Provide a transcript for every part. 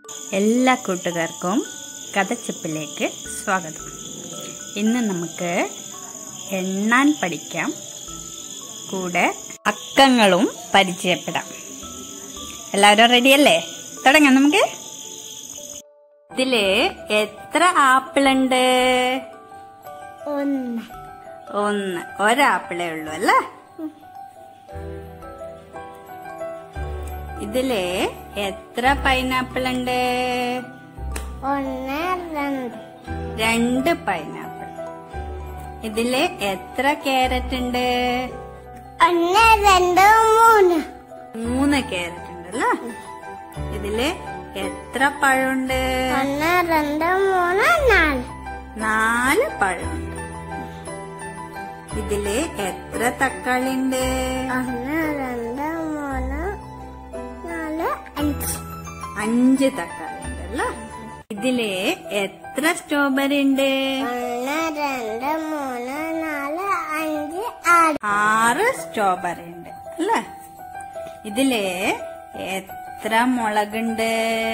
എല്ലാ കൂട്ടുകാർക്കും കഥച്ചപ്പിലേക്ക് സ്വാഗതം ഇന്ന് നമുക്ക് എണ്ണാൻ പഠിക്കാം കൂടെ അക്കങ്ങളും പരിചയപ്പെടാം എല്ലാവരും റെഡിയല്ലേ തുടങ്ങാം നമുക്ക് ഇതില് എത്ര ആപ്പിൾ ഉണ്ട് ഒന്ന് ഒന്ന് ഒരാപ്പിളേ ഉള്ളൂ അല്ലേ ഇതില് എത്ര പൈനാപ്പിൾ ഉണ്ട് ഒന്ന് രണ്ട് രണ്ട് പൈനാപ്പിൾ ഇതില് എത്ര ക്യാരറ്റ് ഉണ്ട് ഒന്ന് രണ്ട് മൂന്ന് മൂന്ന് ക്യാരറ്റ് ഉണ്ട് അല്ലേ ഇതില് എത്ര പഴമുണ്ട് ഒന്ന് രണ്ട് മൂന്ന് നാല് നാല് പഴമുണ്ട് ഇതില് എത്ര തക്കാളി ഉണ്ട് ഒന്ന് രണ്ട് മൂന്ന് നാല് അഞ്ച് അഞ്ച് തക്കാളി ഉണ്ട് അല്ലേ ഇതില് എത്ര സ്ട്രോബെറി ഉണ്ട് ഒന്ന് രണ്ട് മൂന്ന് നാല് അഞ്ച് ആറ് ആറ് സ്ട്രോബെറി ഉണ്ട് അല്ലേ ഇതില് എത്ര മുളകുണ്ട്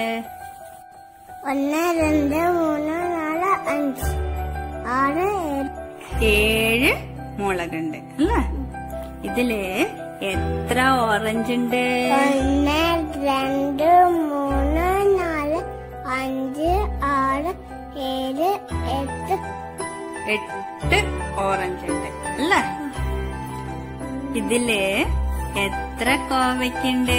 ഒന്ന് രണ്ട് മൂന്ന് നാല് അഞ്ച് ആറ് ഏഴ് ഏഴ് മുളകുണ്ട് അല്ലേ ഇതില് എത്ര ഓറഞ്ച് ഉണ്ട് ഒന്ന് രണ്ട് മൂന്ന് നാല് അഞ്ച് ആറ് ഏഴ് എട്ട് എട്ട് ഓറഞ്ച് ഉണ്ട് അല്ലേ ഇതില് എത്ര കോവയ്ക്കുണ്ട്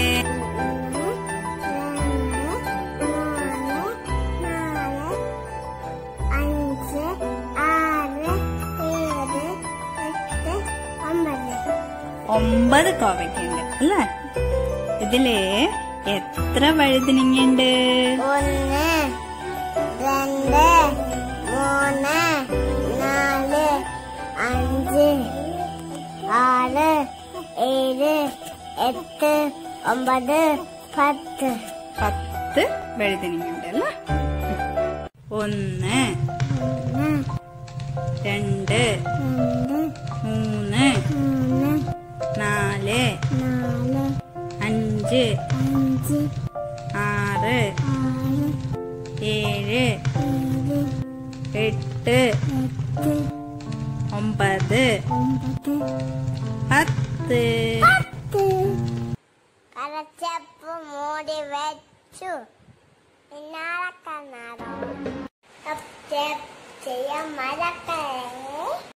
ഒമ്പത് കോവയ്ക്കുണ്ട് അല്ലേ ഇതില് എത്ര വഴുതിനിങ്ങുണ്ട് ഒന്ന് രണ്ട് മൂന്ന് നാല് അഞ്ച് ആറ് ഏഴ് എട്ട് ഒമ്പത് പത്ത് പത്ത് വഴുതിനിങ്ങുണ്ട് അല്ലേ ഒന്ന് ഒന്ന് രണ്ട് രണ്ട് മൂന്ന് മൂന്ന് നാല് നാല് അഞ്ച് അഞ്ച് ആറ് ആറ് ഏഴ് ഏഴ് എട്ട് എട്ട് ഒമ്പത് ഒമ്പത് പത്ത് പത്ത് കരച്ചപ്പ് മൂടി വെച്ചു പിന്നാലെ കണ്ണാടോ ചെയ്യാൻ മഴക്കേ